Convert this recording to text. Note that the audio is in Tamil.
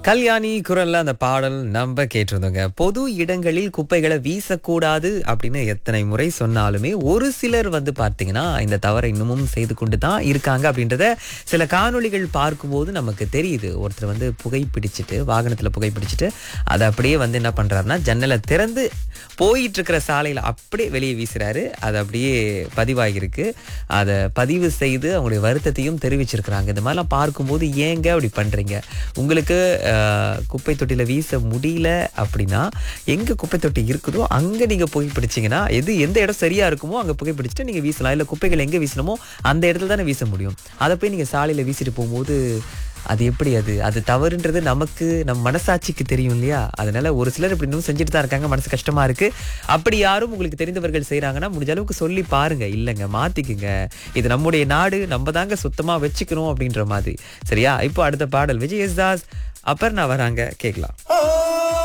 கல்யாணி குரல்ல அந்த பாடல் நம்ம கேட்டிருந்தோங்க பொது இடங்களில் குப்பைகளை வீசக்கூடாது அப்படின்னு எத்தனை முறை சொன்னாலுமே ஒரு சிலர் வந்து பார்த்தீங்கன்னா இந்த தவறை இன்னமும் செய்து கொண்டு தான் இருக்காங்க அப்படின்றத சில காணொளிகள் பார்க்கும்போது நமக்கு தெரியுது ஒருத்தர் வந்து புகைப்பிடிச்சிட்டு வாகனத்தில் புகைப்பிடிச்சிட்டு அதை அப்படியே வந்து என்ன பண்றாருன்னா ஜன்னலை திறந்து போயிட்டு இருக்கிற சாலையில் அப்படியே வெளியே வீசுறாரு அது அப்படியே பதிவாகியிருக்கு அதை பதிவு செய்து அவங்களுடைய வருத்தத்தையும் தெரிவிச்சிருக்கிறாங்க இந்த மாதிரிலாம் பார்க்கும்போது ஏங்க அப்படி பண்றீங்க உங்களுக்கு அஹ், குப்பை தொட்டியில வீச முடியல அப்படின்னா எங்க குப்பை தொட்டி இருக்குதோ அங்க நீங்க புகைப்பிடிச்சீங்கன்னா எது எந்த இடம் சரியா இருக்குமோ அங்க புகைப்பிடிச்சிட்டு நீங்க வீசலாம் இல்ல குப்பைகள் எங்க வீசணுமோ அந்த இடத்துல தானே வீச முடியும் அதை போய் நீங்க சாலையில வீசிட்டு போகும்போது அது எப்படி அது அது தவறுன்றது நமக்கு நம் மனசாட்சிக்கு தெரியும் இல்லையா அதனால ஒரு சிலர் இப்படி இன்னும் செஞ்சுட்டு தான் இருக்காங்க மனசு கஷ்டமா இருக்கு அப்படி யாரும் உங்களுக்கு தெரிந்தவர்கள் செய்றாங்கன்னா முடிஞ்ச அளவுக்கு சொல்லி பாருங்க இல்லைங்க மாத்திக்குங்க இது நம்முடைய நாடு நம்ம தாங்க சுத்தமா வச்சுக்கணும் அப்படின்ற மாதிரி சரியா இப்போ அடுத்த பாடல் விஜய் யேசுதாஸ் அபர்ணா வராங்க கேட்கலாம்